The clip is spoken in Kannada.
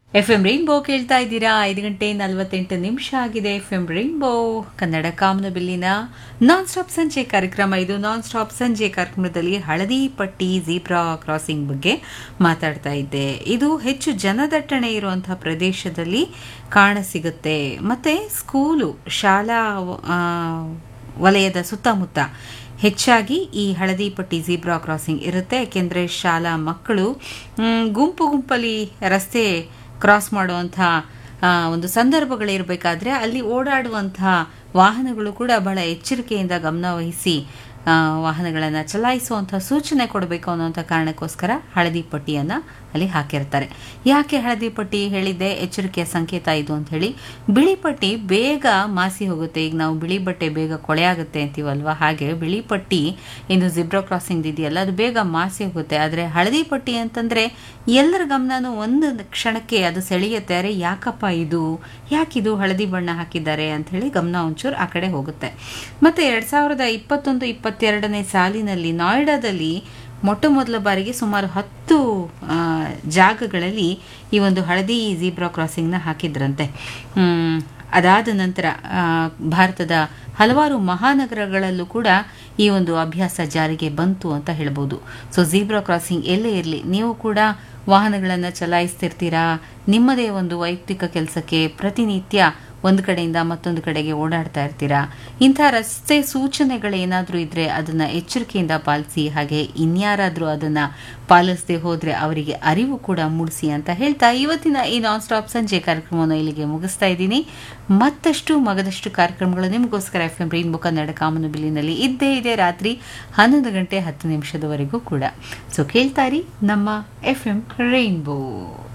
ಎಫ್ ಎಂ ರೈನ್ಬೋ ಕೇಳ್ತಾ ಇದ್ದೀರಾ ಐದು ಗಂಟೆ ನಲವತ್ತೆಂಟು ನಿಮಿಷ ಆಗಿದೆ ಎಫ್ ಎಂ ರೈನ್ಬೋ ಕನ್ನಡ ಕಾಮನಬಿಲ್ಲಿನ ನಾನ್ ಸ್ಟಾಪ್ ಸಂಜೆ ಕಾರ್ಯಕ್ರಮ ಇದು ನಾನ್ ಸ್ಟಾಪ್ ಸಂಜೆ ಕಾರ್ಯಕ್ರಮದಲ್ಲಿ ಹಳದಿ ಪಟ್ಟಿ ಜೀಬ್ರಾ ಕ್ರಾಸಿಂಗ್ ಬಗ್ಗೆ ಮಾತಾಡ್ತಾ ಇದ್ದೆ ಇದು ಹೆಚ್ಚು ಜನದಟ್ಟಣೆ ಇರುವಂತಹ ಪ್ರದೇಶದಲ್ಲಿ ಕಾಣಸಿಗುತ್ತೆ ಮತ್ತೆ ಸ್ಕೂಲು ಶಾಲಾ ಆ, ವಲಯದ ಸುತ್ತಮುತ್ತ ಹೆಚ್ಚಾಗಿ ಈ ಹಳದಿ ಪಟ್ಟಿ ಜೀಬ್ರಾ ಕ್ರಾಸಿಂಗ್ ಇರುತ್ತೆ ಯಾಕೆಂದರೆ ಶಾಲಾ ಮಕ್ಕಳು ಮ್, ಗುಂಪು ಗುಂಪಲ್ಲಿ ರಸ್ತೆ ಕ್ರಾಸ್ ಮಾಡುವಂಥ ಆ, ಒಂದು ಸಂದರ್ಭಗಳಿರಬೇಕಾದ್ರೆ ಅಲ್ಲಿ ಓಡಾಡುವಂಥ ವಾಹನಗಳು ಕೂಡ ಬಹಳ ಎಚ್ಚರಿಕೆಯಿಂದ ಗಮನವಹಿಸಿ ವಾಹನಗಳನ್ನು ಚಲಾಯಿಸುವಂಥ ಸೂಚನೆ ಕೊಡಬೇಕು ಅನ್ನೋಂಥ ಕಾರಣಕ್ಕೋಸ್ಕರ ಹಳದಿ ಪಟ್ಟಿಯನ್ನು ಅಲ್ಲಿ ಹಾಕಿರ್ತಾರೆ ಯಾಕೆ ಹಳದಿ ಪಟ್ಟಿ ಹೇಳಿದ್ದೆ ಎಚ್ಚರಿಕೆಯ ಸಂಕೇತ ಇದು ಅಂತ ಹೇಳಿ ಬಿಳಿ ಪಟ್ಟಿ ಬೇಗ ಮಾಸಿ ಹೋಗುತ್ತೆ ಈಗ ನಾವು ಬಿಳಿ ಬಟ್ಟೆ ಬೇಗ ಕೊಳೆ ಆಗುತ್ತೆ ಅಂತೀವಲ್ವ ಹಾಗೆ ಬಿಳಿ ಪಟ್ಟಿ ಇನ್ನು ಜಿಬ್ರಾ ಕ್ರಾಸಿಂಗ್ ಇದೆಯಲ್ಲ ಅದು ಬೇಗ ಮಾಸಿ ಹೋಗುತ್ತೆ ಆದರೆ ಹಳದಿ ಪಟ್ಟಿ ಅಂತಂದ್ರೆ ಎಲ್ಲರ ಗಮನನೂ ಒಂದು ಕ್ಷಣಕ್ಕೆ ಅದು ಸೆಳೆಯುತ್ತೆ ಅರೆ ಯಾಕಪ್ಪ ಇದು ಯಾಕಿದು ಹಳದಿ ಬಣ್ಣ ಹಾಕಿದ್ದಾರೆ ಅಂತ ಹೇಳಿ ಗಮನ ಒಂಚೂರು ಆ ಕಡೆ ಹೋಗುತ್ತೆ ಮತ್ತೆ ಎರಡ್ ಸಾವಿರದ ಇಪ್ಪತ್ತೊಂದು ಇಪ್ಪತ್ತೆರಡನೇ ಸಾಲಿನಲ್ಲಿ ನೋಯ್ಡಾದಲ್ಲಿ ಮೊಟ್ಟ ಮೊದಲ ಬಾರಿಗೆ ಸುಮಾರು ಹತ್ತು ಆ, ಜಾಗಗಳಲ್ಲಿ ಈ ಒಂದು ಹಳದಿ ಜೀಬ್ರಾ ಕ್ರಾಸಿಂಗ್ನ ಹಾಕಿದ್ರಂತೆ ಹ್ಮ್, ಅದಾದ ನಂತರ ಆ, ಭಾರತದ ಹಲವಾರು ಮಹಾನಗರಗಳಲ್ಲೂ ಕೂಡ ಈ ಒಂದು ಅಭ್ಯಾಸ ಜಾರಿಗೆ ಬಂತು ಅಂತ ಹೇಳ್ಬೋದು ಸೊ ಜೀಬ್ರಾ ಕ್ರಾಸಿಂಗ್ ಎಲ್ಲೇ ಇರಲಿ ನೀವು ಕೂಡ ವಾಹನಗಳನ್ನು ಚಲಾಯಿಸ್ತಿರ್ತೀರಾ ನಿಮ್ಮದೇ ಒಂದು ವೈಯಕ್ತಿಕ ಕೆಲಸಕ್ಕೆ ಪ್ರತಿನಿತ್ಯ ಒಂದು ಕಡೆಯಿಂದ ಮತ್ತೊಂದು ಕಡೆಗೆ ಓಡಾಡ್ತಾ ಇರ್ತೀರಾ ಇಂಥ ರಸ್ತೆ ಸೂಚನೆಗಳೇನಾದರೂ ಇದ್ರೆ ಅದನ್ನ ಎಚ್ಚರಿಕೆಯಿಂದ ಪಾಲಿಸಿ ಹಾಗೆ ಇನ್ಯಾರಾದರೂ ಅದನ್ನ ಪಾಲಿಸದೆ ಹೋದ್ರೆ ಅವರಿಗೆ ಅರಿವು ಕೂಡ ಮೂಡಿಸಿ ಅಂತ ಹೇಳ್ತಾ ಇವತ್ತಿನ ಈ ನಾನ್ ಸ್ಟಾಪ್ ಸಂಜೆ ಕಾರ್ಯಕ್ರಮವನ್ನು ಇಲ್ಲಿಗೆ ಮುಗಿಸ್ತಾ ಇದ್ದೀನಿ ಮತ್ತಷ್ಟು ಮಗದಷ್ಟು ಕಾರ್ಯಕ್ರಮಗಳು ನಿಮಗೋಸ್ಕರ ಎಫ್ ಎಂ ರೈನ್ಬೋ ಕನ್ನಡ ಕಾಮನಬಿಲ್ಲಿನಲ್ಲಿ ಇದ್ದೇ ಇದೆ ರಾತ್ರಿ ಹನ್ನೊಂದು ಗಂಟೆ ಹತ್ತು ನಿಮಿಷದವರೆಗೂ ಕೂಡ ಸೊ ಕೇಳ್ತಾರಿ ನಮ್ಮ ಎಫ್ ಎಂ ರೈನ್ಬೋ